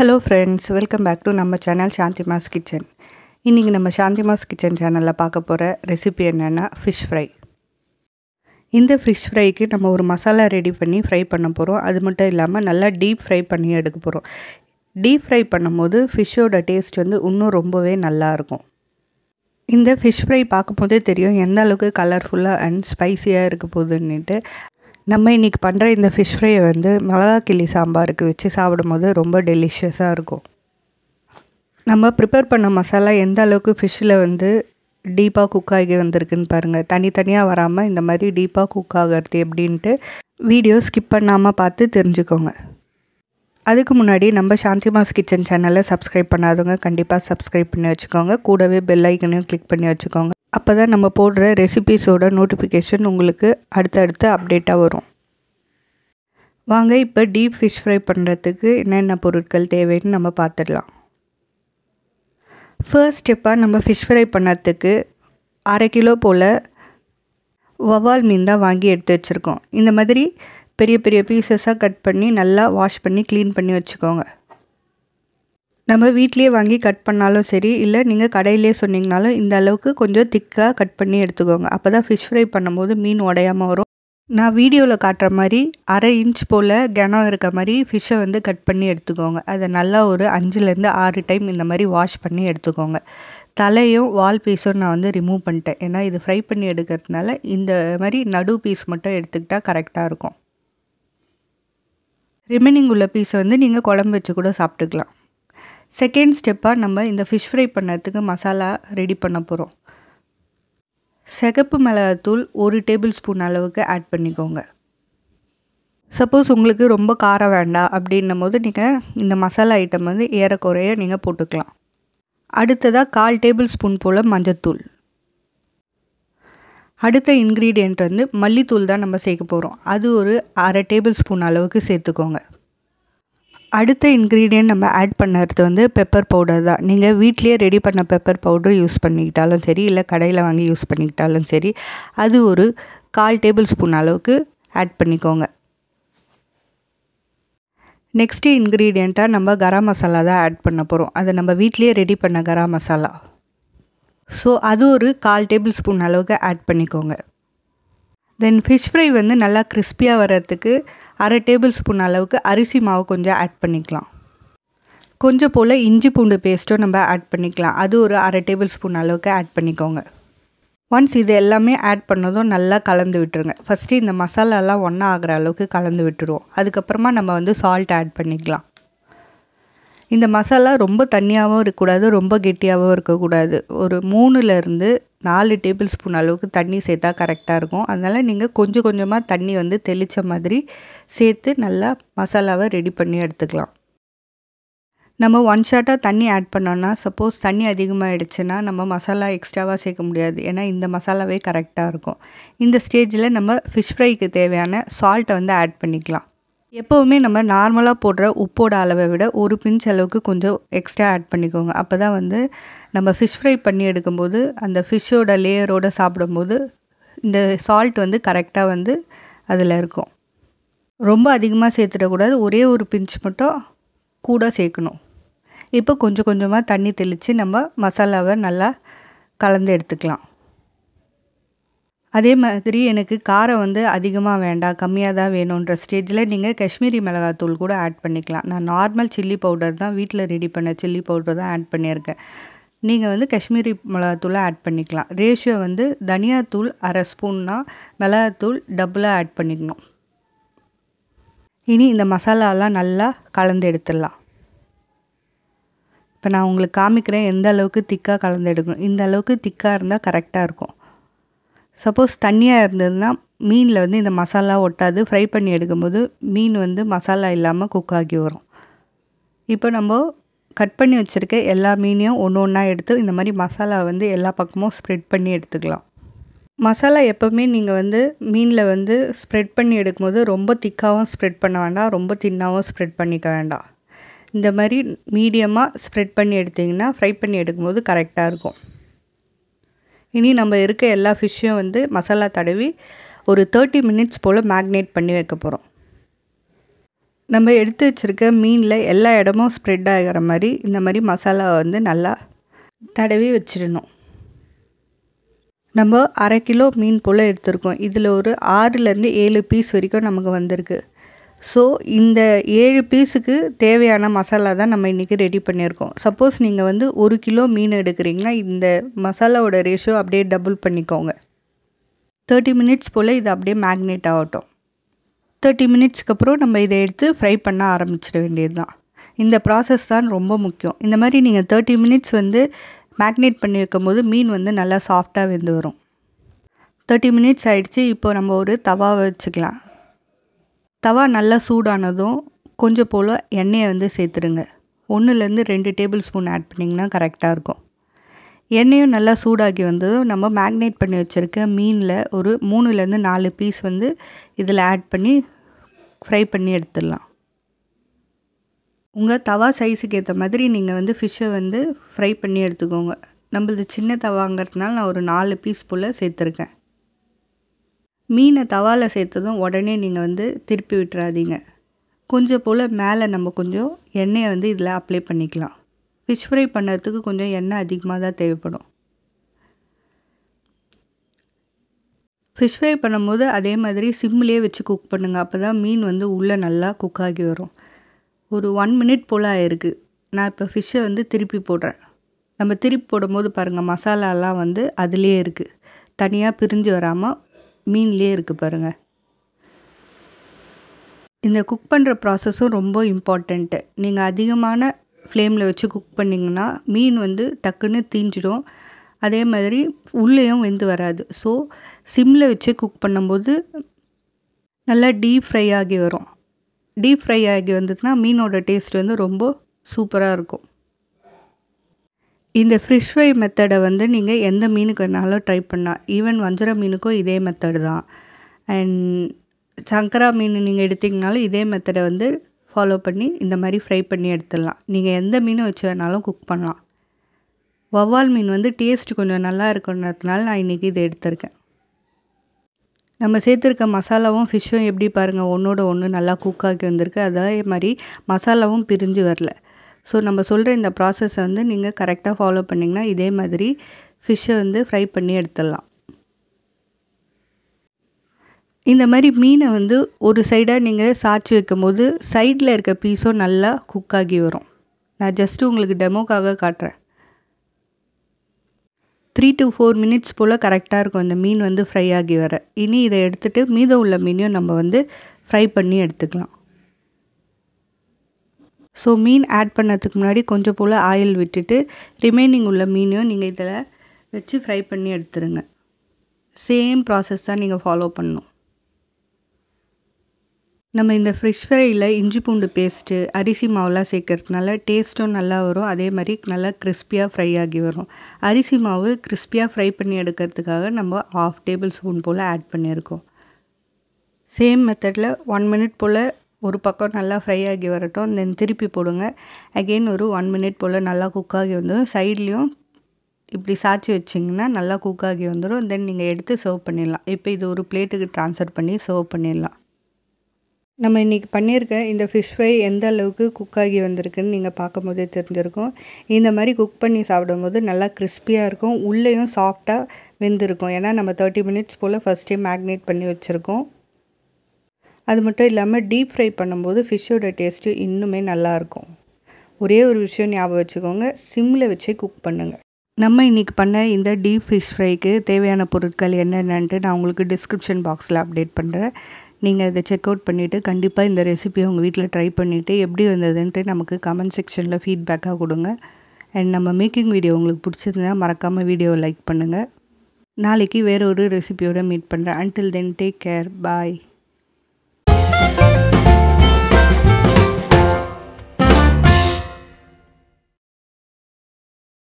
hello friends welcome back to நம்ம channel Shanthima's kitchen இன்றைக்கி நம்ம சாந்திமாஸ் கிச்சன் சேனலில் பார்க்க போகிற ரெசிபி என்னென்னா ஃபிஷ் ஃப்ரை இந்த ஃபிஷ் ஃப்ரைக்கு நம்ம ஒரு மசாலா ரெடி பண்ணி ஃப்ரை பண்ண போகிறோம் அது மட்டும் இல்லாமல் நல்லா டீப் ஃப்ரை பண்ணி எடுக்க போகிறோம் டீப் ஃப்ரை பண்ணும்போது ஃபிஷ்ஷோட டேஸ்ட் வந்து இன்னும் ரொம்பவே நல்லாயிருக்கும் இந்த ஃபிஷ் ஃப்ரை பார்க்கும்போதே தெரியும் எந்த அளவுக்கு கலர்ஃபுல்லாக அண்ட் ஸ்பைசியாக இருக்க போகுதுன்னுட்டு நம்ம இன்றைக்கி பண்ணுற இந்த ஃபிஷ் ஃப்ரையை வந்து மிளகா கிள்ளி சாம்பாருக்கு வச்சு சாப்பிடும்போது ரொம்ப டெலிஷியஸாக இருக்கும் நம்ம ப்ரிப்பேர் பண்ண மசாலா எந்த அளவுக்கு ஃபிஷ்ஷில் வந்து டீப்பாக குக் ஆகி வந்திருக்குன்னு பாருங்கள் தனித்தனியாக வராமல் இந்த மாதிரி டீப்பாக குக் ஆகிறது எப்படின்ட்டு வீடியோ ஸ்கிப் பண்ணாமல் பார்த்து தெரிஞ்சுக்கோங்க அதுக்கு முன்னாடி நம்ம சாந்திமாஸ் கிச்சன் சேனலை சப்ஸ்கிரைப் பண்ணாதவங்க கண்டிப்பாக சப்ஸ்கிரைப் பண்ணி வச்சுக்கோங்க கூடவே பெல் ஐக்கனையும் கிளிக் பண்ணி வச்சுக்கோங்க அப்போ தான் நம்ம போடுற ரெசிபீஸோட நோட்டிஃபிகேஷன் உங்களுக்கு அடுத்தடுத்து அப்டேட்டாக வரும் வாங்க இப்போ டீப் ஃபிஷ் ஃப்ரை பண்ணுறதுக்கு என்னென்ன பொருட்கள் தேவைன்னு நம்ம பார்த்துடலாம் ஃபர்ஸ்ட் ஸ்டெப்பாக நம்ம ஃபிஷ் ஃப்ரை பண்ணுறதுக்கு அரை கிலோ போல் வவால் மீன் தான் வாங்கி எடுத்து வச்சுருக்கோம் இந்த மாதிரி பெரிய பெரிய பீசஸாக கட் பண்ணி நல்லா வாஷ் பண்ணி க்ளீன் பண்ணி வச்சுக்கோங்க நம்ம வீட்லேயே வாங்கி கட் பண்ணாலும் சரி இல்லை நீங்கள் கடையிலே சொன்னீங்கனாலும் இந்த அளவுக்கு கொஞ்சம் திக்காக கட் பண்ணி எடுத்துக்கோங்க அப்போ தான் ஃபிஷ் ஃப்ரை பண்ணும்போது மீன் உடையாமல் வரும் நான் வீடியோவில் காட்டுற மாதிரி அரை இன்ச் போல் கனம் இருக்க மாதிரி ஃபிஷ்ஷை வந்து கட் பண்ணி எடுத்துக்கோங்க அதை நல்லா ஒரு அஞ்சுலேருந்து ஆறு டைம் இந்த மாதிரி வாஷ் பண்ணி எடுத்துக்கோங்க தலையும் வால் பீஸும் நான் வந்து ரிமூவ் பண்ணிட்டேன் ஏன்னா இது ஃப்ரை பண்ணி எடுக்கிறதுனால இந்த மாதிரி நடு பீஸ் மட்டும் எடுத்துக்கிட்டால் கரெக்டாக இருக்கும் ரிமைனிங் உள்ள பீஸை வந்து நீங்கள் குழம்பு வச்சு கூட சாப்பிட்டுக்கலாம் செகண்ட் ஸ்டெப்பாக நம்ம இந்த ஃபிஷ் ஃப்ரை பண்ணதுக்கு மசாலா ரெடி பண்ண போகிறோம் சிகப்பு மிளகாத்தூள் ஒரு டேபிள் ஸ்பூன் அளவுக்கு ஆட் பண்ணிக்கோங்க சப்போஸ் உங்களுக்கு ரொம்ப காரம் வேண்டாம் அப்படின்னும் போது நீங்கள் இந்த மசாலா ஐட்டம் வந்து ஏறக்குறைய நீங்கள் போட்டுக்கலாம் அடுத்ததாக கால் டேபிள் ஸ்பூன் போல் மஞ்சத்தூள் அடுத்த இன்க்ரீடியண்ட் வந்து மல்லித்தூள் தான் நம்ம சேர்க்க போகிறோம் அது ஒரு அரை டேபிள் ஸ்பூன் அளவுக்கு சேர்த்துக்கோங்க அடுத்த இன்க்ரீடியன்ட் நம்ம ஆட் பண்ணுறது வந்து பெப்பர் பவுடர் தான் நீங்கள் வீட்லேயே ரெடி பண்ண பெப்பர் பவுடர் யூஸ் பண்ணிக்கிட்டாலும் சரி இல்லை கடையில் வாங்கி யூஸ் பண்ணிக்கிட்டாலும் சரி அது ஒரு கால் டேபிள் ஸ்பூன் அளவுக்கு ஆட் பண்ணிக்கோங்க நெக்ஸ்ட்டு இன்க்ரீடியண்ட்டாக நம்ம கரம் மசாலா தான் ஆட் பண்ண போகிறோம் அதை நம்ம வீட்லேயே ரெடி பண்ண கரம் மசாலா ஸோ அது ஒரு கால் டேபிள் ஸ்பூன் அளவுக்கு ஆட் பண்ணிக்கோங்க தென் ஃபிஷ் ஃப்ரை வந்து நல்லா கிறிஸ்பியாக வர்றதுக்கு அரை டேபிள் ஸ்பூன் அளவுக்கு அரிசி மாவு கொஞ்சம் ஆட் பண்ணிக்கலாம் கொஞ்சம் போல் இஞ்சி பூண்டு பேஸ்ட்டும் நம்ம ஆட் பண்ணிக்கலாம் அது ஒரு அரை டேபிள் ஸ்பூன் அளவுக்கு ஆட் பண்ணிக்கோங்க ஒன்ஸ் இது எல்லாமே ஆட் பண்ணதும் நல்லா கலந்து விட்டுருங்க ஃபஸ்ட்டு இந்த மசாலாலாம் ஒன்றா ஆகிற அளவுக்கு கலந்து விட்டுருவோம் அதுக்கப்புறமா நம்ம வந்து சால்ட் ஆட் பண்ணிக்கலாம் இந்த மசாலா ரொம்ப தண்ணியாகவும் இருக்கக்கூடாது ரொம்ப கெட்டியாகவும் இருக்கக்கூடாது ஒரு மூணுலேருந்து நாலு டேபிள் ஸ்பூன் அளவுக்கு தண்ணி சேர்த்தா கரெக்டாக இருக்கும் அதனால் நீங்கள் கொஞ்சம் கொஞ்சமாக தண்ணி வந்து தெளித்த மாதிரி சேர்த்து நல்லா மசாலாவை ரெடி பண்ணி எடுத்துக்கலாம் நம்ம ஒன் ஷாட்டாக தண்ணி ஆட் பண்ணோன்னா சப்போஸ் தண்ணி அதிகமாகிடுச்சுன்னா நம்ம மசாலா எக்ஸ்ட்ராவாக சேர்க்க முடியாது ஏன்னா இந்த மசாலாவே கரெக்டாக இருக்கும் இந்த ஸ்டேஜில் நம்ம ஃபிஷ் ஃப்ரைக்கு தேவையான சால்ட்டை வந்து ஆட் பண்ணிக்கலாம் எப்போவுமே நம்ம நார்மலாக போடுற உப்போட அளவை விட ஒரு பிஞ்ச் அளவுக்கு கொஞ்சம் எக்ஸ்ட்ரா ஆட் பண்ணிக்கோங்க அப்போ தான் வந்து நம்ம ஃபிஷ் ஃப்ரை பண்ணி எடுக்கும்போது அந்த ஃபிஷ்ஷோட லேயரோடு சாப்பிடும்போது இந்த சால்ட் வந்து கரெக்டாக வந்து அதில் இருக்கும் ரொம்ப அதிகமாக சேர்த்துடக்கூடாது ஒரே ஒரு பிஞ்ச் மட்டும் கூட சேர்க்கணும் இப்போ கொஞ்சம் கொஞ்சமாக தண்ணி தெளித்து நம்ம மசாலாவை நல்லா கலந்து எடுத்துக்கலாம் அதே மாதிரி எனக்கு காரம் வந்து அதிகமாக வேண்டாம் கம்மியாக தான் வேணுன்ற ஸ்டேஜில் நீங்கள் காஷ்மீரி மிளகாத்தூள் கூட ஆட் பண்ணிக்கலாம் நான் நார்மல் சில்லி பவுடர் தான் வீட்டில் ரெடி பண்ண சில்லி பவுடர் தான் ஆட் பண்ணியிருக்கேன் நீங்கள் வந்து காஷ்மீரி மிளகாத்தூளை ஆட் பண்ணிக்கலாம் ரேஷியோ வந்து தனியாத்தூள் அரை ஸ்பூன்னா மிளகாத்தூள் டபுளாக ஆட் பண்ணிக்கணும் இனி இந்த மசாலாலாம் நல்லா கலந்து எடுத்துடலாம் இப்போ நான் உங்களுக்கு காமிக்கிறேன் எந்த அளவுக்கு திக்காக கலந்து எடுக்கணும் இந்த அளவுக்கு திக்காக இருந்தால் கரெக்டாக இருக்கும் சப்போஸ் தண்ணியாக இருந்ததுன்னா மீனில் வந்து இந்த மசாலா ஒட்டாது ஃப்ரை பண்ணி எடுக்கும்போது மீன் வந்து மசாலா இல்லாமல் குக் ஆகி வரும் இப்போ நம்ம கட் பண்ணி வச்சுருக்க எல்லா மீனையும் ஒன்று ஒன்றா எடுத்து இந்த மாதிரி மசாலா வந்து எல்லா பக்கமும் ஸ்ப்ரெட் பண்ணி எடுத்துக்கலாம் மசாலா எப்போவுமே நீங்கள் வந்து மீனில் வந்து ஸ்ப்ரெட் பண்ணி எடுக்கும்போது ரொம்ப திக்காகவும் ஸ்ப்ரெட் பண்ண வேண்டாம் ரொம்ப தின்னாகவும் ஸ்ப்ரெட் பண்ணிக்க வேண்டாம் இந்த மாதிரி மீடியமாக ஸ்ப்ரெட் பண்ணி எடுத்திங்கன்னா ஃப்ரை பண்ணி எடுக்கும்போது கரெக்டாக இருக்கும் இனி நம்ம இருக்க எல்லா ஃபிஷ்ஷையும் வந்து மசாலா தடவி ஒரு தேர்ட்டி மினிட்ஸ் போல் மேக்னேட் பண்ணி வைக்க போகிறோம் நம்ம எடுத்து வச்சுருக்க மீனில் எல்லா இடமும் ஸ்ப்ரெட் ஆகிற மாதிரி இந்த மாதிரி மசாலாவை வந்து நல்லா தடவி வச்சிடணும் நம்ம அரை கிலோ மீன் போல் எடுத்திருக்கோம் இதில் ஒரு ஆறுலேருந்து ஏழு பீஸ் வரைக்கும் நமக்கு வந்திருக்கு ஸோ இந்த ஏழு பீஸுக்கு தேவையான மசாலா தான் நம்ம இன்றைக்கி ரெடி பண்ணியிருக்கோம் சப்போஸ் நீங்கள் வந்து ஒரு கிலோ மீன் எடுக்கிறீங்கன்னா இந்த மசாலாவோட ரேஷியோ அப்படியே டபுள் பண்ணிக்கோங்க தேர்ட்டி மினிட்ஸ் போல் இது அப்படியே மேக்னேட் ஆகட்டும் தேர்ட்டி மினிட்ஸ்க்கு அப்புறம் நம்ம இதை எடுத்து ஃப்ரை பண்ண ஆரம்பிச்சிட வேண்டியது தான் இந்த ப்ராசஸ் தான் ரொம்ப முக்கியம் இந்த மாதிரி நீங்கள் தேர்ட்டி மினிட்ஸ் வந்து மேக்னேட் பண்ணி வைக்கும்போது மீன் வந்து நல்லா சாஃப்டாக வெந்து வரும் தேர்ட்டி மினிட்ஸ் ஆகிடுச்சு இப்போ நம்ம ஒரு தவாவை வச்சுக்கலாம் தவா நல்லா சூடானதும் கொஞ்சம் போல் எண்ணெயை வந்து சேர்த்துருங்க ஒன்றுலேருந்து ரெண்டு டேபிள் ஸ்பூன் ஆட் பண்ணிங்கன்னா கரெக்டாக இருக்கும் எண்ணெயும் நல்லா சூடாகி வந்ததும் நம்ம மேக்னேட் பண்ணி வச்சுருக்க மீனில் ஒரு மூணுலேருந்து நாலு பீஸ் வந்து இதில் ஆட் பண்ணி ஃப்ரை பண்ணி எடுத்துடலாம் உங்கள் தவா சைஸுக்கு ஏற்ற மாதிரி நீங்கள் வந்து ஃபிஷ்ஷை வந்து ஃப்ரை பண்ணி எடுத்துக்கோங்க நம்மளது சின்ன தவாங்கிறதுனால நான் ஒரு நாலு பீஸ் போல் சேர்த்துருக்கேன் மீனை தவாவில் சேர்த்ததும் உடனே நீங்கள் வந்து திருப்பி விட்டுறாதீங்க கொஞ்சம் போல் மேலே நம்ம கொஞ்சம் எண்ணெயை வந்து இதில் அப்ளை பண்ணிக்கலாம் ஃபிஷ் ஃப்ரை பண்ணுறதுக்கு கொஞ்சம் எண்ணெய் அதிகமாக தான் தேவைப்படும் ஃபிஷ் ஃப்ரை பண்ணும்போது அதே மாதிரி சிம்லேயே வச்சு குக் பண்ணுங்கள் அப்போ தான் மீன் வந்து உள்ளே நல்லா குக் ஆகி வரும் ஒரு ஒன் மினிட் போல் ஆயிருக்கு நான் இப்போ ஃபிஷ்ஷை வந்து திருப்பி போடுறேன் நம்ம திருப்பி போடும்போது பாருங்கள் மசாலாலாம் வந்து அதுலேயே இருக்குது தனியாக பிரிஞ்சு வராமல் மீன்லேயே இருக்குது பாருங்கள் இந்த குக் பண்ணுற ப்ராசஸும் ரொம்ப இம்பார்ட்டண்ட்டு நீங்கள் அதிகமான ஃப்ளேமில் வச்சு குக் பண்ணிங்கன்னா மீன் வந்து டக்குன்னு தீஞ்சிடும் அதே மாதிரி உள்ளேயும் வெந்து வராது ஸோ சிம்மில் வச்சு குக் பண்ணும்போது நல்லா டீப் ஃப்ரை ஆகி வரும் டீப் ஃப்ரை ஆகி வந்ததுன்னா மீனோட டேஸ்ட் வந்து ரொம்ப சூப்பராக இருக்கும் இந்த ஃபிஷ் ஃப்ரை மெத்தடை வந்து நீங்கள் எந்த மீனுக்கு வேணாலும் ட்ரை பண்ணலாம் ஈவன் வஞ்சர மீனுக்கும் இதே மெத்தடு தான் அண்ட் சங்கரா மீன் நீங்கள் எடுத்திங்கனாலும் இதே மெத்தடை வந்து ஃபாலோ பண்ணி இந்த மாதிரி ஃப்ரை பண்ணி எடுத்துடலாம் நீங்கள் எந்த மீனை வச்சு வேணாலும் குக் பண்ணலாம் வவ்வால் மீன் வந்து டேஸ்ட் கொஞ்சம் நல்லா இருக்குன்றதுனால நான் இன்றைக்கி இதை எடுத்திருக்கேன் நம்ம சேர்த்துருக்க மசாலாவும் ஃபிஷ்ஷும் எப்படி பாருங்கள் ஒன்றோட ஒன்று நல்லா குக் ஆகி வந்திருக்கு அதே மாதிரி மசாலாவும் பிரிஞ்சு வரல ஸோ நம்ம சொல்கிற இந்த ப்ராசஸை வந்து நீங்கள் கரெக்டாக ஃபாலோ பண்ணிங்கன்னா இதே மாதிரி ஃபிஷ்ஷை வந்து ஃப்ரை பண்ணி எடுத்துடலாம் இந்த மாதிரி மீனை வந்து ஒரு சைடாக நீங்கள் சாய்ச்சி வைக்கும்போது சைடில் இருக்க பீஸும் நல்லா குக் ஆகி வரும் நான் ஜஸ்ட்டு உங்களுக்கு டெமோக்காக காட்டுறேன் த்ரீ டு ஃபோர் மினிட்ஸ் போல் கரெக்டாக இருக்கும் இந்த மீன் வந்து ஃப்ரை ஆகி வர இனி இதை எடுத்துகிட்டு மீதம் உள்ள மீனையும் நம்ம வந்து ஃப்ரை பண்ணி எடுத்துக்கலாம் ஸோ மீன் ஆட் பண்ணதுக்கு முன்னாடி கொஞ்சம் போல் ஆயில் விட்டுட்டு ரிமைனிங் உள்ள மீனையும் நீங்கள் இதில் வச்சு ஃப்ரை பண்ணி எடுத்துருங்க சேம் ப்ராசஸ் தான் நீங்கள் ஃபாலோ பண்ணணும் நம்ம இந்த ஃபிஷ் ஃப்ரையில் இஞ்சி பூண்டு பேஸ்ட்டு அரிசி மாவுலாம் சேர்க்கறதுனால டேஸ்ட்டும் நல்லா வரும் அதே மாதிரி நல்லா கிறிஸ்பியாக ஃப்ரை ஆகி வரும் அரிசி மாவு கிறிஸ்பியாக ஃப்ரை பண்ணி எடுக்கிறதுக்காக நம்ம ஆஃப் டேபிள் ஸ்பூன் போல் ஆட் பண்ணியிருக்கோம் சேம் மெத்தடில் ஒன் மினிட் போல் ஒரு பக்கம் நல்லா ஃப்ரை ஆகி வரட்டும் தென் திருப்பி போடுங்க அகெயின் ஒரு ஒன் மினிட் போல் நல்லா குக் ஆகி வந்துடும் சைட்லேயும் இப்படி சாய்ச்சி வச்சிங்கன்னா நல்லா குக் ஆகி வந்துடும் தென் நீங்கள் எடுத்து சர்வ் பண்ணிடலாம் இப்போ இது ஒரு பிளேட்டுக்கு ட்ரான்ஸ்ஃபர் பண்ணி சர்வ் பண்ணிடலாம் நம்ம இன்றைக்கி பண்ணியிருக்க இந்த ஃபிஷ் ஃப்ரை எந்த அளவுக்கு குக் ஆகி வந்திருக்குன்னு நீங்கள் பார்க்கும்போதே தெரிஞ்சிருக்கும் இந்த மாதிரி குக் பண்ணி சாப்பிடும்போது நல்லா கிறிஸ்பியாக இருக்கும் உள்ளேயும் சாஃப்டாக வெந்திருக்கும் ஏன்னா நம்ம தேர்ட்டி மினிட்ஸ் போல் ஃபஸ்ட்டே மேக்னேட் பண்ணி வச்சுருக்கோம் அது மட்டும் இல்லாமல் டீப் ஃப்ரை பண்ணும்போது ஃபிஷ்ஷோட டேஸ்ட்டு இன்னுமே நல்லாயிருக்கும் ஒரே ஒரு விஷயம் ஞாபகம் வச்சுக்கோங்க சிம்மில் வச்சே குக் பண்ணுங்கள் நம்ம இன்றைக்கி பண்ண இந்த டீப் ஃபிஷ் ஃப்ரைக்கு தேவையான பொருட்கள் என்னென்னன்ட்டு நான் உங்களுக்கு டிஸ்கிரிப்ஷன் பாக்ஸில் அப்டேட் பண்ணுறேன் நீங்கள் இதை செக் அவுட் பண்ணிவிட்டு கண்டிப்பாக இந்த ரெசிபியை உங்கள் வீட்டில் ட்ரை பண்ணிவிட்டு எப்படி வந்ததுன்ட்டு நமக்கு கமெண்ட் செக்ஷனில் ஃபீட்பேக்காக கொடுங்க அண்ட் நம்ம மேக்கிங் வீடியோ உங்களுக்கு பிடிச்சிருந்தா மறக்காமல் வீடியோவை லைக் பண்ணுங்கள் நாளைக்கு வேறு ஒரு ரெசிபியோடு மீட் பண்ணுறேன் அன்டில் தென் டேக் கேர் பாய்